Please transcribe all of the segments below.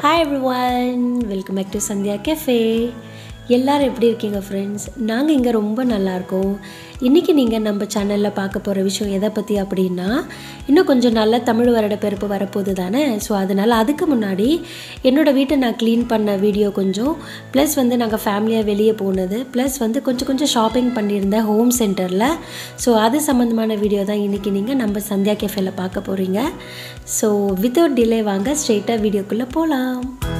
Hi everyone welcome back to Sandhya cafe எல்லாரும் எப்படி இருக்கீங்க ஃப்ரெண்ட்ஸ் நாங்கள் இங்கே ரொம்ப நல்லா இருக்கோம் இன்றைக்கி நீங்கள் நம்ம சேனலில் பார்க்க போகிற விஷயம் எதை பற்றி அப்படின்னா இன்னும் கொஞ்சம் நல்ல தமிழ் வருட பிறப்பு வரப்போகுது தானே ஸோ அதனால் அதுக்கு முன்னாடி என்னோடய வீட்டை நான் க்ளீன் பண்ண வீடியோ கொஞ்சம் ப்ளஸ் வந்து நாங்கள் ஃபேமிலியாக வெளியே போனது ப்ளஸ் வந்து கொஞ்சம் கொஞ்சம் ஷாப்பிங் பண்ணியிருந்தேன் ஹோம் சென்டரில் ஸோ அது சம்மந்தமான வீடியோ தான் இன்றைக்கி நீங்கள் நம்ம சந்தியா கெஃபேல பார்க்க போகிறீங்க ஸோ வித்தவுட் டிலே வாங்க ஸ்ட்ரெயிட்டாக வீடியோக்குள்ளே போகலாம்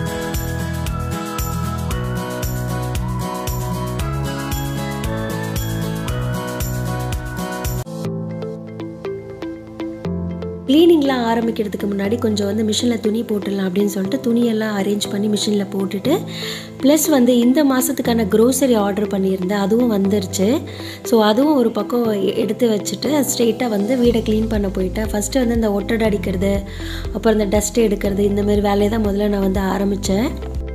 க்ளீனிங்லாம் ஆரம்பிக்கிறதுக்கு முன்னாடி கொஞ்சம் வந்து மிஷினில் துணி போட்டுடலாம் அப்படின்னு சொல்லிட்டு துணியெல்லாம் அரேஞ்ச் பண்ணி மிஷினில் போட்டுட்டு ப்ளஸ் வந்து இந்த மாதத்துக்கான க்ரோசரி ஆர்டர் பண்ணியிருந்தேன் அதுவும் வந்துருச்சு ஸோ அதுவும் ஒரு பக்கம் எ- எடுத்து வச்சுட்டு ஸ்ட்ரெயிட்டாக வந்து வீடை க்ளீன் பண்ண போயிட்டேன் ஃபஸ்ட்டு வந்து இந்த ஒட்டடை அடிக்கிறது அப்புறம் இந்த டஸ்ட் எடுக்கிறது இந்த மாதிரி வேலையை தான் முதல்ல நான் வந்து ஆரம்பித்தேன்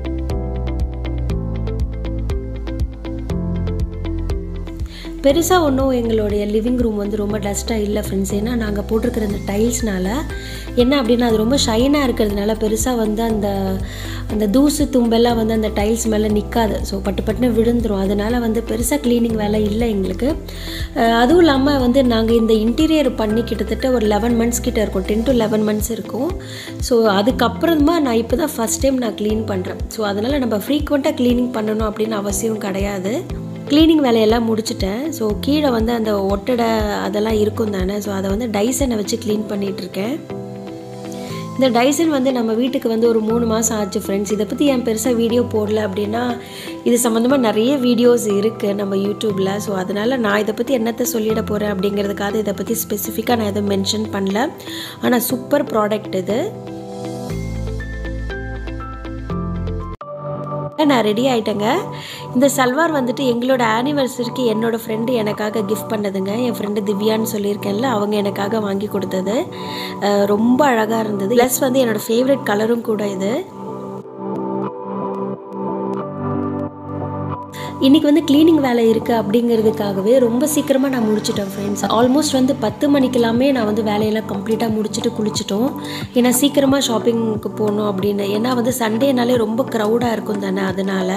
பெருசாக ஒன்றும் எங்களுடைய லிவிங் ரூம் வந்து ரொம்ப டஸ்ட்டாக இல்லை ஃப்ரெண்ட்ஸ் ஏன்னா நாங்கள் போட்டிருக்கிற இந்த டைல்ஸ்னால என்ன அப்படின்னா அது ரொம்ப ஷைனாக இருக்கிறதுனால பெருசாக வந்து அந்த அந்த தூசு தும்பெல்லாம் வந்து அந்த டைல்ஸ் மேலே நிற்காது ஸோ பட்டு பட்டுன்னு விழுந்துரும் அதனால வந்து பெருசாக க்ளீனிங் வேலை இல்லை எங்களுக்கு அஹ் அதுவும் இல்லாமல் வந்து நாங்கள் இந்த இன்டீரியர் பண்ணி கிட்டத்தட்ட ஒரு லெவன் மந்த்ஸ் கிட்ட இருக்கும் டென் டு லெவன் மந்த்ஸ் இருக்கும் ஸோ அதுக்கப்புறமா நான் இப்போ தான் ஃபஸ்ட் டைம் நான் க்ளீன் பண்ணுறேன் ஸோ அதனால் நம்ம ஃப்ரீக்வெண்ட்டாக க்ளீனிங் பண்ணணும் அப்படின்னு அவசியம் கிடையாது க்ளீனிங் வேலையெல்லாம் முடிச்சிட்டேன் ஸோ கீழே வந்து அந்த ஒட்டடை அதெல்லாம் இருக்கும் தானே ஸோ அதை வந்து டைசனை வச்சு க்ளீன் பண்ணிகிட்ருக்கேன் இந்த டைசன் வந்து நம்ம வீட்டுக்கு வந்து ஒரு மூணு மாதம் ஆச்சு ஃப்ரெண்ட்ஸ் இதை பற்றி என் பெருசாக வீடியோ போடல அப்படின்னா இது சம்மந்தமாக நிறைய வீடியோஸ் இருக்குது நம்ம யூடியூப்பில் ஸோ அதனால் நான் இதை பற்றி என்னத்தை சொல்லிட போகிறேன் அப்படிங்கிறதுக்காக இதை பற்றி ஸ்பெசிஃபிக்காக நான் எதுவும் மென்ஷன் பண்ணல ஆனால் சூப்பர் ப்ராடக்ட் இது நான் ரெடி ஆயிட்டேங்க இந்த சல்வார் வந்துட்டு எங்களோட ஆனிவர்சரிக்கு என்னோட ஃப்ரெண்டு எனக்காக கிஃப்ட் பண்ணதுங்க என் ஃப்ரெண்டு திவ்யான்னு சொல்லியிருக்கேன்ல அவங்க எனக்காக வாங்கி கொடுத்தது அஹ் ரொம்ப அழகாக இருந்தது ப்ளஸ் வந்து என்னோட ஃபேவரட் கலரும் கூட இது இன்னைக்கு வந்து க்ளீனிங் வேலை இருக்குது அப்படிங்கிறதுக்காகவே ரொம்ப சீக்கிரமாக நான் முடிச்சிட்டேன் ஃப்ரெண்ட்ஸ் ஆல்மோஸ்ட் வந்து பத்து மணிக்கெல்லாமே நான் வந்து வேலையெல்லாம் கம்ப்ளீட்டாக முடிச்சுட்டு குளிச்சிட்டோம் ஏன்னா சீக்கிரமாக ஷாப்பிங்க்கு போகணும் அப்படின்னு ஏன்னா வந்து சண்டேனாலே ரொம்ப க்ரௌடாக இருக்கும் தானே அதனால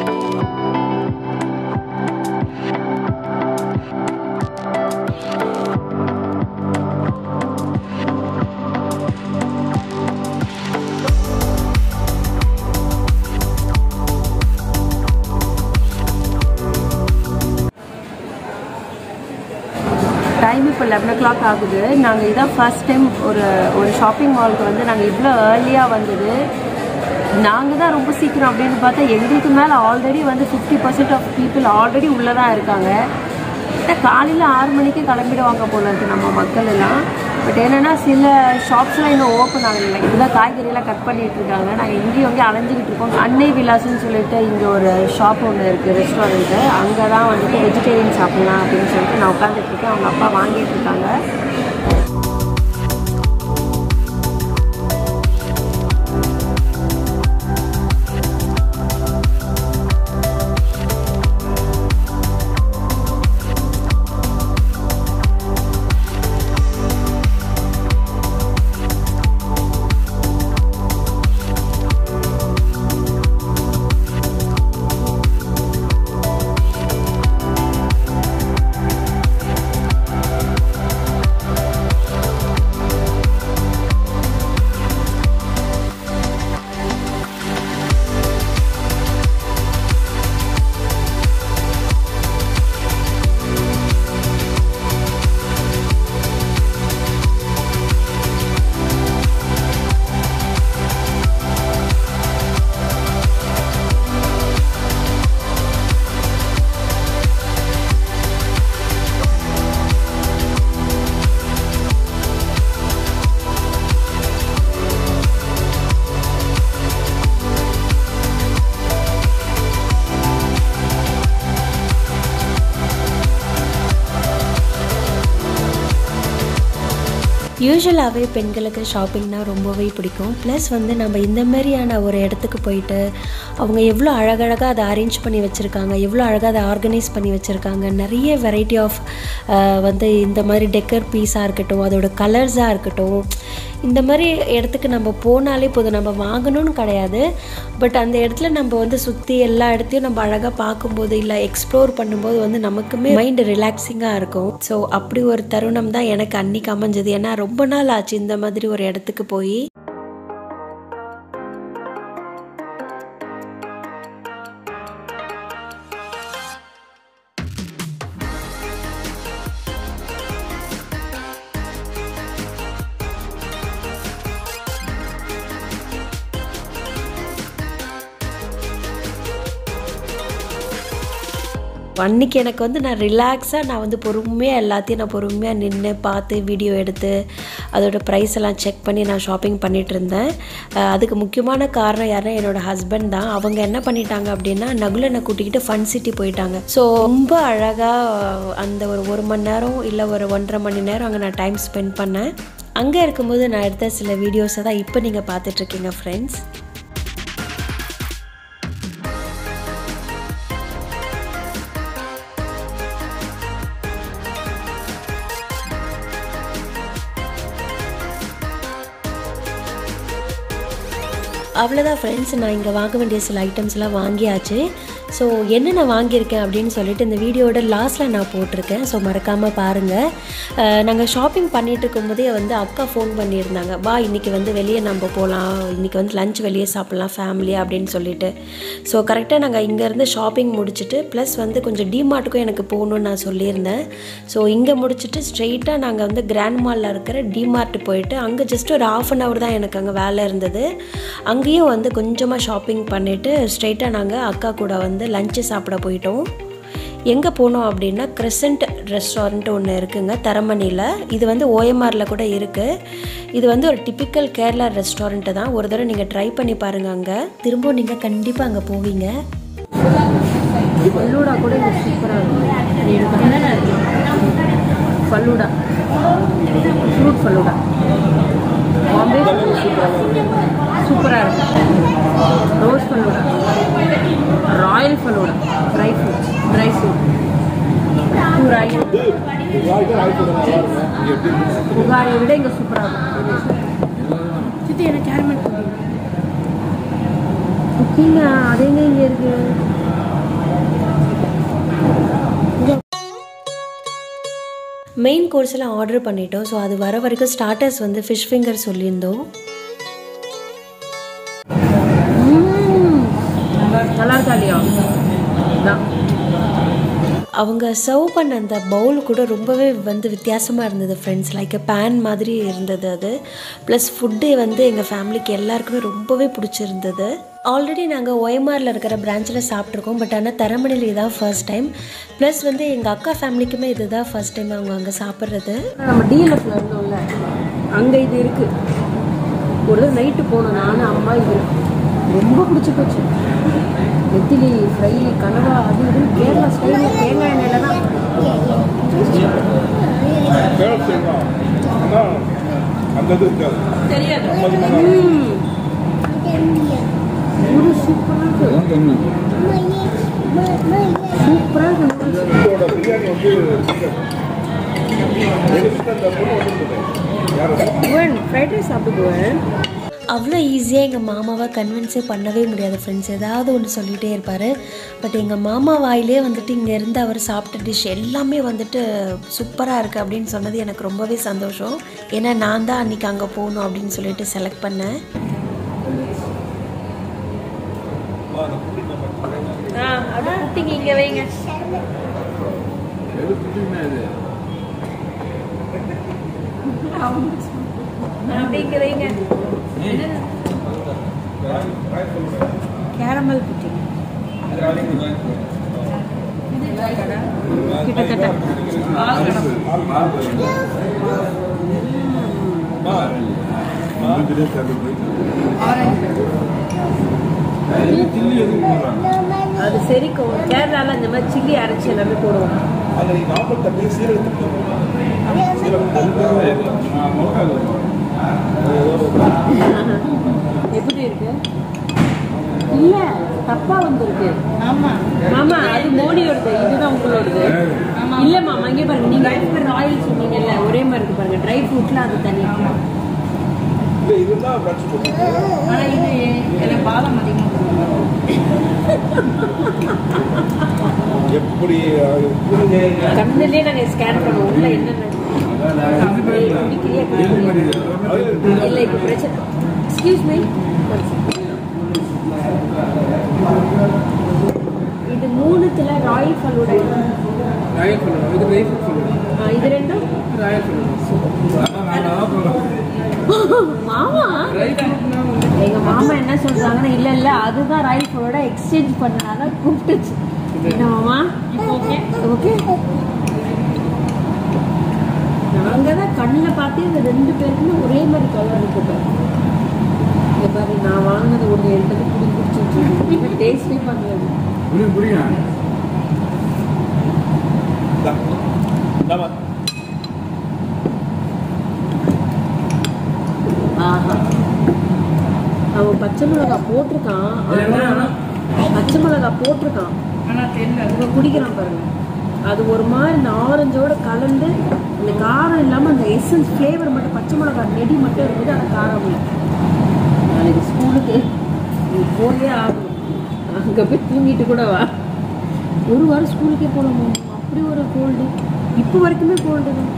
டைம் இப்போ லெவன் ஓ கிளாக் ஆகுது நாங்கள் இதான் ஃபர்ஸ்ட் டைம் ஒரு ஒரு ஷாப்பிங் மாலுக்கு வந்து நாங்கள் இவ்வளோ ஏர்லியாக வந்தது நாங்கள் தான் ரொம்ப சீக்கிரம் அப்படின்னு பார்த்தா எங்களுக்கு மேலே ஆல்ரெடி வந்து fifty percent of people already உள்ளே தான் இருக்காங்க காலையில் ஆறு மணிக்கு கிளம்பிடுவாங்க போல இருக்கு நம்ம மக்கள் எல்லாம் பட் என்னென்னா சில ஷாப்ஸ்லாம் இன்னும் ஓப்பன் ஆகலை இப்போதான் காய்கறியெல்லாம் கட் பண்ணிட்டு இருக்காங்க நாங்கள் இங்கேயும் அங்கேயும் அலைஞ்சிக்கிட்டு இருக்கோம் அன்னை விலாஸ்னு சொல்லிட்டு இங்கே ஒரு ஷாப் ஒன்று இருக்குது ரெஸ்டாரண்ட்டு அங்கே தான் வந்துட்டு வெஜிடேரியன் சாப்பிட்லாம் அப்படின்னு சொல்லிட்டு நான் உட்காந்துட்டு இருக்கேன் அவங்க அப்பா வாங்கிட்டு இருக்காங்க யூஸ்வலாகவே பெண்களுக்கு ஷாப்பிங்னா ரொம்பவே பிடிக்கும் ப்ளஸ் வந்து நம்ம இந்த மாதிரியான ஒரு இடத்துக்கு போயிட்டு அவங்க எவ்வளோ அழகழகாக அதை அரேஞ்ச் பண்ணி வச்சுருக்காங்க எவ்வளோ அழகாக அதை ஆர்கனைஸ் பண்ணி வச்சுருக்காங்க நிறைய வெரைட்டி ஆஃப் வந்து இந்த மாதிரி டெக்கர் பீஸாக இருக்கட்டும் அதோட கலர்ஸாக இருக்கட்டும் இந்த மாதிரி இடத்துக்கு நம்ம போனாலே போதும் நம்ம வாங்கணும்னு கிடையாது பட் அந்த இடத்துல நம்ம வந்து சுற்றி எல்லா இடத்தையும் நம்ம அழகாக பார்க்கும்போது இல்லை எக்ஸ்ப்ளோர் பண்ணும்போது வந்து நமக்குமே மைண்ட் ரிலாக்ஸிங்காக இருக்கும் ஸோ அப்படி ஒரு தருணம் தான் எனக்கு அன்னைக்கு அமைஞ்சது ஏன்னா ரொம்ப நாள் ஆச்சு இந்த மாதிரி ஒரு இடத்துக்கு போய் அன்னைக்கு எனக்கு வந்து நான் ரிலாக்ஸாக நான் வந்து பொறுமையாக எல்லாத்தையும் நான் பொறுமையாக நின்று பார்த்து வீடியோ எடுத்து அதோட ப்ரைஸ் எல்லாம் செக் பண்ணி நான் ஷாப்பிங் பண்ணிட்டு இருந்தேன் அஹ் அதுக்கு முக்கியமான காரணம் யாருன்னா என்னோட ஹஸ்பண்ட் தான் அவங்க என்ன பண்ணிட்டாங்க அப்படின்னா நகுலனை கூட்டிக்கிட்டு ஃபன் சிட்டி போயிட்டாங்க ஸோ ரொம்ப அழகாக அந்த ஒரு ஒரு மணி நேரம் இல்லை ஒரு ஒன்றரை மணி நேரம் அங்கே நான் டைம் ஸ்பெண்ட் பண்ணேன் அங்கே இருக்கும்போது நான் எடுத்த சில வீடியோஸை தான் இப்போ நீங்கள் பார்த்துட்ருக்கீங்க ஃப்ரெண்ட்ஸ் அவ்வளோதான் ஃப்ரெண்ட்ஸ் நான் இங்கே வாங்க வேண்டிய சில ஐட்டம்ஸ்லாம் வாங்கியாச்சு ஸோ என்னென்ன வாங்கியிருக்கேன் அப்படின்னு சொல்லிட்டு இந்த வீடியோட லாஸ்ட்டில் நான் போட்டிருக்கேன் ஸோ மறக்காமல் பாருங்கள் நாங்கள் ஷாப்பிங் பண்ணிட்டு இருக்கும்போதே வந்து அக்கா ஃபோன் பண்ணியிருந்தாங்க வா இன்றைக்கி வந்து வெளியே நம்ம போகலாம் இன்றைக்கி வந்து லஞ்ச் வெளியே சாப்பிட்லாம் ஃபேமிலி அப்படின்னு சொல்லிட்டு ஸோ கரெக்டாக நாங்கள் இங்கேருந்து ஷாப்பிங் முடிச்சுட்டு ப்ளஸ் வந்து கொஞ்சம் டிமார்ட்டுக்கும் எனக்கு போகணுன்னு நான் சொல்லியிருந்தேன் ஸோ இங்கே முடிச்சுட்டு ஸ்ட்ரெயிட்டாக நாங்கள் வந்து கிராண்ட் மாலில் இருக்கிற டிமார்ட் போயிட்டு அங்கே ஜஸ்ட் ஒரு ஆஃப் அன் ஹவர் தான் எனக்கு அங்கே வேலை இருந்தது அங்கேயும் வந்து கொஞ்சமாக ஷாப்பிங் பண்ணிவிட்டு ஸ்ட்ரெயிட்டாக நாங்கள் அக்கா கூட வந்து லஞ்சு சாப்பிட போயிட்டோம் எங்கே போனோம் அப்படின்னா கிரெசண்ட் ரெஸ்டாரண்ட் ஒன்று இருக்குங்க தரமணியில் இது வந்து ஓஎம்ஆரில் கூட இருக்குது இது வந்து ஒரு டிப்பிக்கல் கேரளா ரெஸ்டாரண்ட்டு தான் ஒரு தடவை நீங்கள் ட்ரை பண்ணி பாருங்கள் அங்கே திரும்ப நீங்கள் கண்டிப்பாக அங்கே போவீங்க ஃபல்லூடா கூட இங்கே சூப்பராக இருக்கும் என்னென்ன ஃபல்லூடா ஃப்ரூட் ஃபல்லூடா பாம்பே சூப்பராக இருக்கும் rose falooda royal falooda dry fruits dry fruit ராய் புகாரியை விட இங்கே சூப்பராக இருக்கும் சித்தி எனக்கு கேரமல் குக்கிங்க அது எங்க இங்கே இருக்கு மெயின் கோர்ஸில் ஆர்டர் பண்ணிட்டோம் ஸோ அது வர வரைக்கும் ஸ்டார்டர்ஸ் வந்து ஃபிஷ் ஃபிங்கர் சொல்லியிருந்தோம் நல்லா இருக்கா இல்லையா தான் அவங்க சர்வ் பண்ண அந்த பவுல் கூட ரொம்பவே வந்து வித்தியாசமாக இருந்தது ஃப்ரெண்ட்ஸ் லைக் பேன் மாதிரி இருந்தது அது ப்ளஸ் ஃபுட்டு வந்து எங்கள் ஃபேமிலிக்கு எல்லாருக்குமே ரொம்பவே பிடிச்சிருந்தது ஆல்ரெடி நாங்கள் ஒயமாரில் இருக்கிற பிரான்ச்சில் சாப்பிட்ருக்கோம் பட் ஆனால் தரமணியில் இதான் ஃபர்ஸ்ட் டைம் ப்ளஸ் வந்து எங்கள் அக்கா ஃபேமிலிக்குமே இதுதான் ஃபர்ஸ்ட் டைம் அவங்க அங்கே சாப்பிட்றது நம்ம டிஎல்எஃப்ல இருந்தோம்ல அங்கே இது இருக்கு ஒரு நைட்டு போனோம் நானும் அம்மா இது ரொம்ப பிடிச்சி போச்சு நெத்திலி ஃப்ரை கனவா அது இது கேரளா ஸ்டைலில் தேங்காய் எண்ணெயில் தான் கேரள சைடு தான் ஆனால் அந்த இது இருக்காது ம். ஒரு சூப்பராக இருக்கு சூப்பராக இருக்கு இதோட பிரியாணி வந்து எடுத்துட்டு அந்த பொண்ணு வந்துருந்தது யாரும் புவன் ஃப்ரைட் ரைஸ் சாப்பிட்டு புவன் அவ்வளோ ஈஸியாக எங்கள் மாமாவை கன்வின்ஸே பண்ணவே முடியாது ஃப்ரெண்ட்ஸ் ஏதாவது ஒன்று சொல்லிகிட்டே இருப்பார் பட் எங்கள் மாமா வாயிலே வந்துட்டு இங்கே இருந்து அவர் சாப்பிட்ட டிஷ் எல்லாமே வந்துட்டு சூப்பராக இருக்குது அப்படின்னு சொன்னது எனக்கு ரொம்பவே சந்தோஷம் ஏன்னா நான் தான் அன்றைக்கி அங்கே போகணும் அப்படின்னு சொல்லிட்டு செலக்ட் பண்ணேன் ஆ அப்படியே குட்டிங்க இங்கே வைங்க அப்படியே இங்கே வைங்க கேரமல் புட்டிங் கிட்டத்தட்ட அது செரிக்கும் கேரளால இந்த மாதிரி சில்லி அரைச்சி எல்லாமே போடுவோம் அதில் நீ நாற்பது தண்ணி சீரகத்துக்கு எப்படி இருக்கு இல்ல தப்பா வந்திருக்கு ஆமா ஆமா அது மோடியோடது இதுதான் உங்களோடது இல்ல மாமா இங்க பாருங்க நீங்க ராயல் சொன்னீங்கல்ல ஒரே மாதிரி இருக்கு பாருங்க ட்ரை ஃப்ரூட்ல அது தனி இது இதுதான் பட்ஸ் போட்டு ஆனா இது எனக்கு பாதம் அதிகமாக எப்படி அது புரிஞ்சு கண்ணுலயே நாங்க ஸ்கேன் பண்ணுவோம் உள்ள என்னென்ன குடிக்கிறியா, குடிக்கிறியா? இல்ல இப்ப பிரச்சனை எக்ஸ்கியூஸ் மீ இது மூணுத்துல ராயல் ஃபலூடா ராயல் ஃபுல்லு இது ரைஸ் ஃபுல்லு ஆ, இது ரெண்டும் ராயல் ஃபுல்லு மாமா ரைஸ் ஃபுல்லுனா எங்க மாமா என்ன சொல்றாங்கன்னா இல்ல இல்ல அதுதான் ராயல் ஃபலூடா எக்ஸ்சேஞ்ச் பண்ணனால கூப்பிட்டுச்சு என்ன மாமா ஓகே ஓகே நாங்க தான் கண்ணில் பார்த்தே இந்த ரெண்டு பேருக்குமே ஒரே மாதிரி கலர் இருக்கு பாரு இங்க பாரு நான் வாங்கினது ஒன்று எடுத்தது புடி பிடிச்சிட்டு டேஸ்டே பண்ணல புரியும் புரியும் நம்ம ஆஹா அவன் பச்சை மிளகா போட்டிருக்கான் ஆனா பச்சை மிளகா போட்டிருக்கான் ஆனால் தெரியல இவன் குடிக்கிறான் பாருங்க அது ஒரு மாதிரி இந்த ஆரஞ்சோட கலந்து அந்த காரம் இல்லாம அந்த எசன்ஸ் ஃப்ளேவர் மட்டும் பச்சை மிளகா நெடி மட்டும் இருக்குது அந்த காரம் இல்லை நாளைக்கு ஸ்கூலுக்கு நீ போயே ஆகணும் அங்க போய் தூங்கிட்டு கூட வா ஒரு வாரம் ஸ்கூலுக்கே போகலாமா அப்படி ஒரு கோல்டு இப்போ வரைக்குமே கோல்டு தான்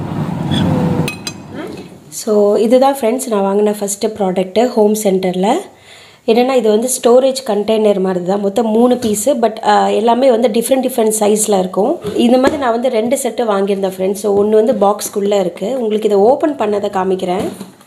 ஸோ இதுதான் ஃப்ரெண்ட்ஸ் நான் வாங்கின ஃபஸ்ட்டு ப்ராடக்ட்டு ஹோம் சென்டரில் என்னென்னா இது வந்து ஸ்டோரேஜ் கண்டெய்னர் மாதிரி தான் மொத்தம் மூணு பீஸு பட் எல்லாமே வந்து டிஃப்ரெண்ட் டிஃப்ரெண்ட் சைஸில் இருக்கும் இந்த மாதிரி நான் வந்து ரெண்டு செட்டு வாங்கியிருந்தேன் ஃப்ரெண்ட்ஸ் ஸோ ஒன்று வந்து பாக்ஸ்க்குள்ளே இருக்குது உங்களுக்கு இதை ஓப்பன் பண்ணதை காமிக்கிறேன்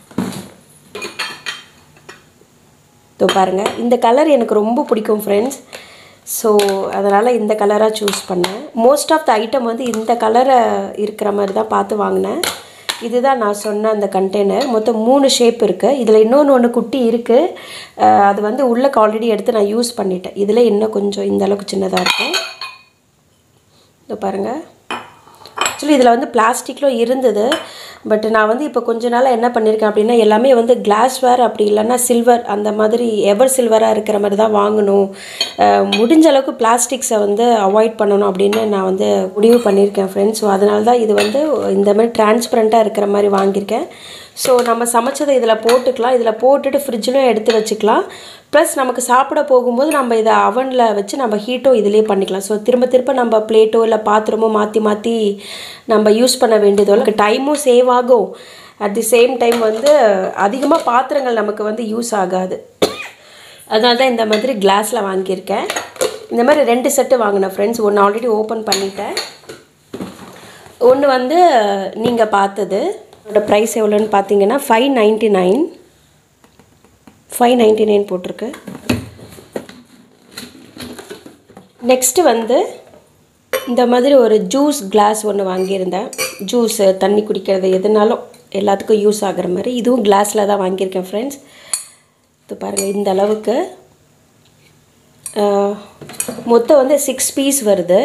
இதோ பாருங்கள் இந்த கலர் எனக்கு ரொம்ப பிடிக்கும் ஃப்ரெண்ட்ஸ் ஸோ அதனால் இந்த கலராக சூஸ் பண்ணேன் மோஸ்ட் ஆஃப் த ஐட்டம் வந்து இந்த கலரை இருக்கிற மாதிரி தான் பார்த்து வாங்கினேன் இதுதான் நான் சொன்ன அந்த கண்டெய்னர் மொத்தம் மூணு ஷேப் இருக்குது இதில் இன்னொன்று ஒன்று குட்டி இருக்குது அது வந்து உள்ளக்கு ஆல்ரெடி எடுத்து நான் யூஸ் பண்ணிட்டேன் இதில் இன்னும் கொஞ்சம் இந்த அளவுக்கு சின்னதாக இருக்கும் இதோ பாருங்கள் ஆக்சுவலி இதில் வந்து பிளாஸ்டிக்லும் இருந்தது பட் நான் வந்து இப்போ கொஞ்ச நாளாக என்ன பண்ணியிருக்கேன் அப்படின்னா எல்லாமே வந்து கிளாஸ்வேர் அப்படி இல்லைன்னா சில்வர் அந்த மாதிரி எவர் சில்வராக இருக்கிற மாதிரி தான் வாங்கணும் அஹ் முடிஞ்ச அளவுக்கு பிளாஸ்டிக்ஸை வந்து அவாய்ட் பண்ணணும் அப்படின்னு நான் வந்து முடிவு பண்ணியிருக்கேன் ஃப்ரெண்ட்ஸ் ஸோ அதனால தான் இது வந்து இந்த மாதிரி டிரான்ஸ்பரண்ட்டாக இருக்கிற மாதிரி வாங்கியிருக்கேன் ஸோ நம்ம சமைச்சதை இதில் போட்டுக்கலாம் இதில் போட்டுட்டு ஃப்ரிட்ஜிலும் எடுத்து வச்சுக்கலாம் ப்ளஸ் நமக்கு சாப்பிட போகும்போது நம்ம இதை அவனில் வச்சு நம்ம ஹீட்டும் இதிலே பண்ணிக்கலாம் ஸோ திரும்ப திரும்ப நம்ம பிளேட்டோ இல்லை பாத்திரமோ மாற்றி மாற்றி நம்ம யூஸ் பண்ண வேண்டியதோ இல்லை டைமும் சேவ் ஆகும் அட் தி சேம் டைம் வந்து அதிகமாக பாத்திரங்கள் நமக்கு வந்து யூஸ் ஆகாது அதனால தான் இந்த மாதிரி கிளாஸில் வாங்கியிருக்கேன் இந்த மாதிரி ரெண்டு செட்டு வாங்கினேன் ஃப்ரெண்ட்ஸ் ஒன்று ஆல்ரெடி ஓப்பன் பண்ணிட்டேன் ஒன்று வந்து நீங்கள் பார்த்தது அதோட ப்ரைஸ் எவ்வளோன்னு பார்த்தீங்கன்னா five ninety nine five ninety nine போட்டிருக்கு நெக்ஸ்ட்டு வந்து இந்த மாதிரி ஒரு ஜூஸ் கிளாஸ் ஒன்று வாங்கியிருந்தேன் ஜூஸு தண்ணி குடிக்கிறது எதுனாலும் எல்லாத்துக்கும் யூஸ் ஆகுற மாதிரி இதுவும் கிளாஸில் தான் வாங்கியிருக்கேன் ஃப்ரெண்ட்ஸ் இது பாருங்கள் இந்த அளவுக்கு ஆஹ், மொத்தம் வந்து சிக்ஸ் பீஸ் வருது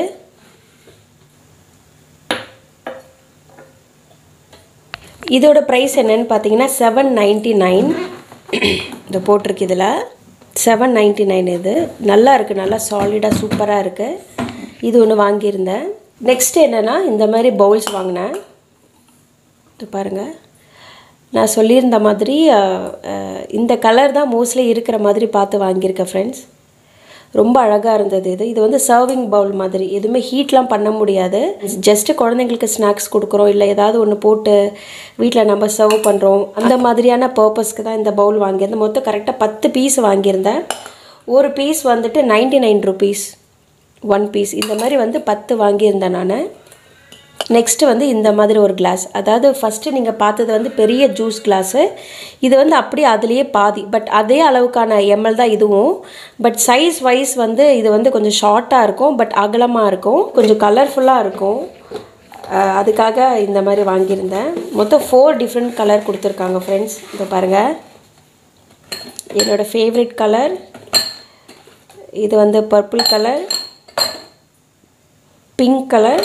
இதோட ப்ரைஸ் என்னன்னு பார்த்தீங்கன்னா செவன் நைன்ட்டி நைன் இந்த போட்டிருக்கு இதில் செவன் நைன்ட்டி நைன் இது நல்லா இருக்குது நல்லா சாலிடாக சூப்பராக இருக்குது இது ஒன்று வாங்கியிருந்தேன் நெக்ஸ்ட் என்னென்னா இந்த மாதிரி பவுல்ஸ் வாங்கினேன் இது பாருங்கள் நான் சொல்லியிருந்த மாதிரி அஹ், அஹ், இந்த கலர் தான் மோஸ்ட்லி இருக்கிற மாதிரி பார்த்து வாங்கியிருக்கேன் ஃப்ரெண்ட்ஸ் ரொம்ப அழகாக இருந்தது இது இது வந்து சர்விங் பவுல் மாதிரி எதுவுமே ஹீட்லாம் பண்ண முடியாது ஜஸ்ட்டு குழந்தைங்களுக்கு ஸ்நாக்ஸ் கொடுக்குறோம் இல்லை ஏதாவது ஒன்று போட்டு வீட்டில் நம்ம சர்வ் பண்ணுறோம் அந்த மாதிரியான பர்பஸ்க்கு தான் இந்த பவுல் வாங்கியிருந்தேன் மொத்தம் கரெக்டாக பத்து பீஸ் வாங்கியிருந்தேன் ஒரு பீஸ் வந்துட்டு ninety nine rupees one piece இந்த மாதிரி வந்து பத்து வாங்கியிருந்தேன் நான் நெக்ஸ்ட்டு வந்து இந்த மாதிரி ஒரு கிளாஸ் அதாவது ஃபஸ்ட்டு நீங்கள் பார்த்தது வந்து பெரிய ஜூஸ் கிளாஸு இது வந்து அப்படியே அதுலேயே பாதி பட் அதே அளவுக்கான எம்எல் தான் இதுவும் பட் சைஸ் வைஸ் வந்து இது வந்து கொஞ்சம் ஷார்ட்டாக இருக்கும் பட் அகலமாக இருக்கும் கொஞ்சம் கலர்ஃபுல்லாக இருக்கும் அஹ் அதுக்காக இந்த மாதிரி வாங்கியிருந்தேன் மொத்தம் ஃபோர் டிஃப்ரெண்ட் கலர் கொடுத்துருக்காங்க ஃப்ரெண்ட்ஸ் இதை பாருங்கள் என்னோட ஃபேவரட் கலர் இது வந்து purple colour pink colour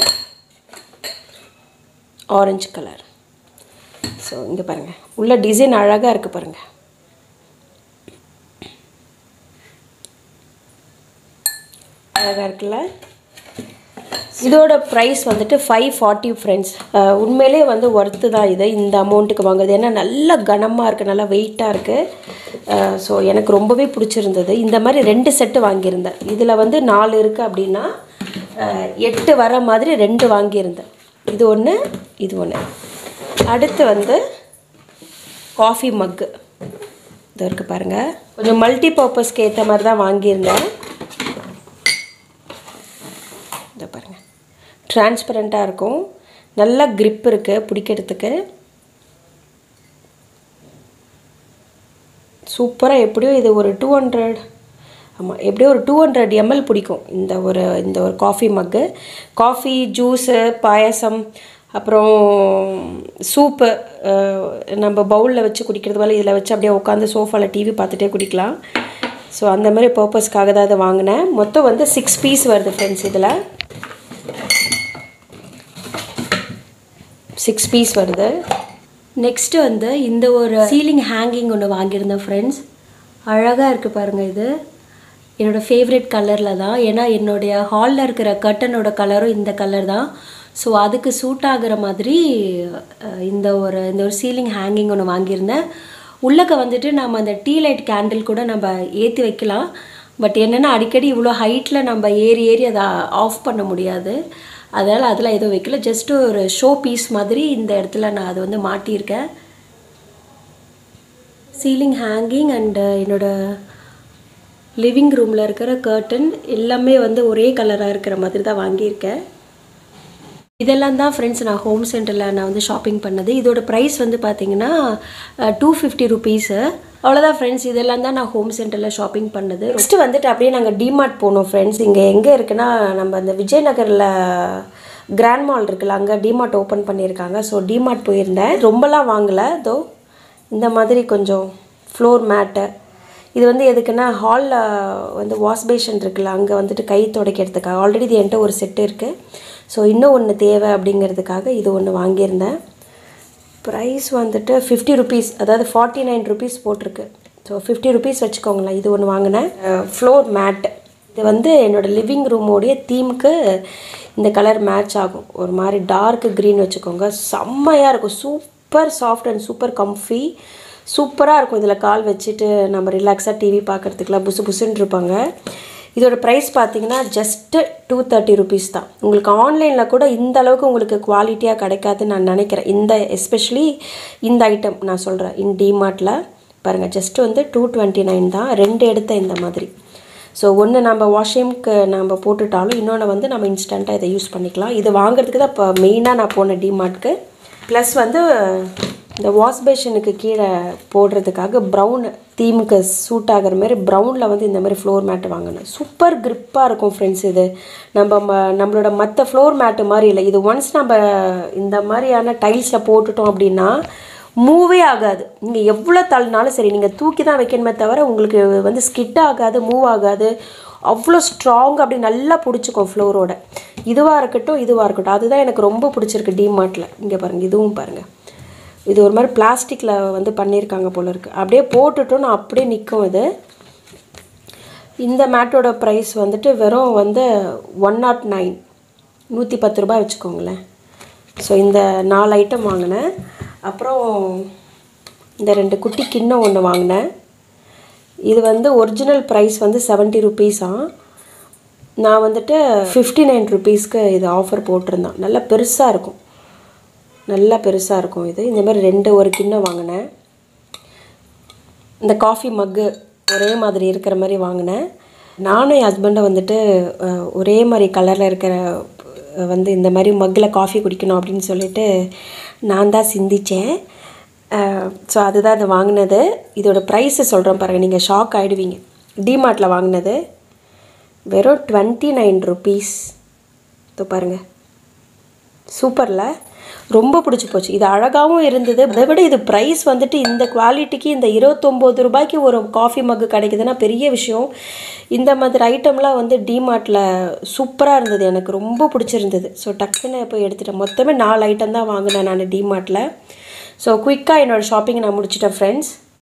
orange colour so இங்கே பாருங்கள் உள்ள டிசைன் அழகாக இருக்குது பாருங்கள் அழகாக இருக்குல்ல இதோட ப்ரைஸ் வந்துட்டு ஃபைவ் ஃபார்ட்டி ஃப்ரெண்ட்ஸ் உண்மையிலே வந்து ஒர்த்து தான் இது இந்த அமௌண்ட்டுக்கு வாங்குறது ஏன்னா நல்ல கனமாக இருக்குது நல்லா வெயிட்டாக இருக்குது ஸோ எனக்கு ரொம்பவே பிடிச்சிருந்தது இந்த மாதிரி ரெண்டு செட்டு வாங்கியிருந்தேன் இதில் வந்து நாலு இருக்குது அப்படின்னா அஹ், எட்டு வர மாதிரி ரெண்டு வாங்கியிருந்தேன் இது ஒன்று இது ஒன்று அடுத்து வந்து காஃபி மக்கு இது இருக்குது பாருங்கள் கொஞ்சம் மல்டி பர்பஸ்க்கு ஏற்ற மாதிரி தான் வாங்கியிருந்தேன் இதை பாருங்கள் டிரான்ஸ்பரண்ட்டாக இருக்கும் நல்ல grip இருக்குது பிடிக்கிறதுக்கு சூப்பராக எப்படியோ இது ஒரு டூ ஹண்ட்ரட் ஆமாம் எப்படியோ ஒரு டூ ஹண்ட்ரட் எம்எல் பிடிக்கும் இந்த ஒரு இந்த ஒரு காஃபி மக்கு காஃபி ஜூஸு பாயாசம் அப்புறம் சூப்பு நம்ம பவுலில் வச்சு குடிக்கிறது போல இதில் வச்சு அப்படியே உட்காந்து சோஃபாவில் டிவி பார்த்துட்டே குடிக்கலாம் ஸோ அந்த மாதிரி பர்பஸ்க்காக தான் இதை வாங்கினேன் மொத்தம் வந்து சிக்ஸ் பீஸ் வருது ஃப்ரெண்ட்ஸ் இதில் சிக்ஸ் பீஸ் வருது நெக்ஸ்ட்டு வந்து இந்த ஒரு சீலிங் ஹேங்கிங் ஒன்று வாங்கியிருந்தேன் ஃப்ரெண்ட்ஸ் அழகாக இருக்குது பாருங்கள் இது என்னோட ஃபேவரட் கலரில் தான் ஏன்னா என்னுடைய ஹாலில் இருக்கிற கர்ட்டனோட கலரும் இந்த கலர் தான் ஸோ அதுக்கு சூட் ஆகுற மாதிரி அஹ், இந்த ஒரு இந்த ஒரு சீலிங் ஹேங்கிங் ஒன்று வாங்கியிருந்தேன் உள்ளக்க வந்துட்டு நம்ம அந்த டீ லைட் கேண்டில் கூட நம்ம ஏற்றி வைக்கலாம் பட் என்னென்னா அடிக்கடி இவ்வளோ ஹைட்டில் நம்ம ஏறி ஏறி அதை ஆஃப் பண்ண முடியாது அதனால் அதெல்லாம் எதுவும் வைக்கல ஜஸ்ட் ஒரு ஷோ பீஸ் மாதிரி இந்த இடத்துல நான் அதை வந்து மாட்டியிருக்கேன் சீலிங் ஹேங்கிங் அண்டு என்னோட லிவிங் ரூமில் இருக்கிற கர்டன் எல்லாமே வந்து ஒரே கலராக இருக்கிற மாதிரி தான் வாங்கியிருக்கேன் இதெல்லாம் தான் ஃப்ரெண்ட்ஸ் நான் ஹோம் சென்டரில் நான் வந்து ஷாப்பிங் பண்ணது இதோட ப்ரைஸ் வந்து பார்த்தீங்கன்னா டூ ஃபிஃப்டி ருபீஸு அவ்வளோதான் ஃப்ரெண்ட்ஸ் இதெல்லாம் தான் நான் ஹோம் சென்டரில் ஷாப்பிங் பண்ணது நெக்ஸ்ட்டு வந்துட்டு அப்படியே நாங்கள் டிமார்ட் போனோம் ஃப்ரெண்ட்ஸ் இங்கே எங்கே இருக்குன்னா நம்ம அந்த விஜயநகரில் கிராண்ட் மால் இருக்குல்ல அங்கே டிமார்ட் ஓப்பன் பண்ணியிருக்காங்க ஸோ டிமார்ட் போயிருந்தேன் ரொம்பலாம் வாங்கலை தோ இந்த மாதிரி கொஞ்சம் ஃப்ளோர் மேட்டு இது வந்து எதுக்குன்னா ஹாலில் வந்து வாஷ் பேஷன் இருக்குல்ல அங்கே வந்துட்டு கை துடைக்கிறதுக்காக ஆல்ரெடி இது என்கிட்ட ஒரு செட்டு இருக்குது ஸோ இன்னும் ஒன்று தேவை அப்படிங்கிறதுக்காக இது ஒன்று வாங்கியிருந்தேன் ப்ரைஸ் வந்துட்டு ஃபிஃப்டி ருபீஸ் அதாவது ஃபார்ட்டி நைன் ருபீஸ் போட்டிருக்கு ஸோ ஃபிஃப்டி ருபீஸ் வச்சுக்கோங்களேன் இது ஒன்று வாங்கினேன் ஃப்ளோர் மேட் இது வந்து என்னோடய லிவிங் ரூமோடைய தீமுக்கு இந்த கலர் மேட்ச் ஆகும் ஒரு மாதிரி டார்க் க்ரீன் வச்சுக்கோங்க செம்மையாக இருக்கும் super soft and super comfy சூப்பராக இருக்கும் இதில் கால் வச்சுட்டு நம்ம ரிலாக்ஸாக டிவி பார்க்குறதுக்குலாம் புசு புசுன்னு இருப்பாங்க இதோட ப்ரைஸ் பார்த்தீங்கன்னா ஜஸ்ட்டு டூ தேர்ட்டி ருபீஸ் தான் உங்களுக்கு ஆன்லைனில் கூட இந்த அளவுக்கு உங்களுக்கு குவாலிட்டியாக கிடைக்காதுன்னு நான் நினைக்கிறேன் இந்த எஸ்பெஷலி இந்த ஐட்டம் நான் சொல்கிறேன் இன் டிமார்ட்டில் பாருங்கள் ஜஸ்ட் வந்து டூ டுவெண்ட்டி நைன் தான் ரெண்டு எடுத்த இந்த மாதிரி ஸோ ஒன்று நம்ம வாஷிங்க்கு நம்ம போட்டுட்டாலும் இன்னொன்று வந்து நம்ம இன்ஸ்டண்ட்டாக இதை யூஸ் பண்ணிக்கலாம் இது வாங்குறதுக்கு தான் இப்போ மெயினாக நான் போனேன் டிமார்ட்க்கு ப்ளஸ் வந்து இந்த வாஷ் பேஷனுக்கு கீழே போடுறதுக்காக ப்ரௌன் தீமுக்கு சூட் ஆகிற மாதிரி ப்ரௌனில் வந்து இந்த மாதிரி ஃப்ளோர் மேட் வாங்கினேன் சூப்பர் grip-ஆ இருக்கும் ஃப்ரெண்ட்ஸ் இது நம்ம ம- நம்மளோட மற்ற ஃப்ளோர் மேட்டு மாதிரி இல்லை இது ஒன்ஸ் நம்ம இந்த மாதிரியான டைல்ஸில் போட்டுட்டோம் அப்படின்னா மூவே ஆகாது நீங்கள் எவ்வளோ தள்ளினாலும் சரி நீங்கள் தூக்கி தான் வைக்கணுமே தவிர உங்களுக்கு வந்து ஸ்கிட் ஆகாது மூவ் ஆகாது அவ்வளோ ஸ்ட்ராங் அப்படி நல்லா பிடிச்சிக்கும் ஃப்ளோரோட இதுவாக இருக்கட்டும் இதுவாக இருக்கட்டும் அதுதான் எனக்கு ரொம்ப பிடிச்சிருக்கு டிமார்ட்டில் இங்கே பாருங்கள் இதுவும் பாருங்கள் இது ஒரு மாதிரி பிளாஸ்டிக்கில் வந்து பண்ணியிருக்காங்க போல இருக்குது அப்படியே போட்டுட்டோம் அப்படியே நிற்கும் இது இந்த மேட்டோட ப்ரைஸ் வந்துட்டு வெறும் வந்து ஒன் நாட் நைன் நூற்றி பத்து ரூபாய் வச்சுக்கோங்களேன் ஸோ இந்த நாலு ஐட்டம் வாங்கினேன் அப்புறம் இந்த ரெண்டு குட்டி கிண்ணம் ஒன்று வாங்கினேன் இது வந்து ஒரிஜினல் ப்ரைஸ் வந்து செவன்ட்டி ருபீஸாம் நான் வந்துட்டு ஃபிஃப்டி நைன் ருபீஸ்க்கு இது ஆஃபர் போட்டிருந்தேன் நல்லா பெருசாக இருக்கும் நல்லா பெருசாக இருக்கும் இது இந்த மாதிரி ரெண்டு ஒரு கிண்ணம் வாங்கினேன் இந்த காஃபி மக்கு ஒரே மாதிரி இருக்கிற மாதிரி வாங்கினேன் நானும் என் ஹஸ்பண்டை வந்துட்டு அஹ், ஒரே மாதிரி கலரில் இருக்கிற அஹ், வந்து இந்த மாதிரி மக்கில் காஃபி குடிக்கணும் அப்படின்னு சொல்லிட்டு நான் தான் சிந்தித்தேன் ஸோ அதுதான் அது வாங்கினது இதோட ப்ரைஸை சொல்கிறேன் பாருங்கள் நீங்கள் ஷாக் ஆகிடுவீங்க டிமார்ட்டில் வாங்கினது வெறும் டுவெண்ட்டி நைன் ருபீஸ் இதோ பாருங்கள் சூப்பரில் ரொம்ப பிடிச்சி போச்சு இது அழகாகவும் இருந்தது அதை விட இது ப்ரைஸ் வந்துட்டு இந்த குவாலிட்டிக்கு இந்த இருபத்தொம்போது ரூபாய்க்கு ஒரு காஃபி மக்கு கிடைக்குதுன்னா பெரிய விஷயம் இந்த மாதிரி ஐட்டம்லாம் வந்து டிமார்ட்டில் சூப்பராக இருந்தது எனக்கு ரொம்ப பிடிச்சிருந்தது ஸோ டக்குன்னு போய் எடுத்துட்டேன் மொத்தமே நாலு ஐட்டம் தான் வாங்கினேன் நான் டிமார்ட்டில் ஸோ குயிக்காக என்னோடய ஷாப்பிங் நான் முடிச்சிட்டேன் ஃப்ரெண்ட்ஸ்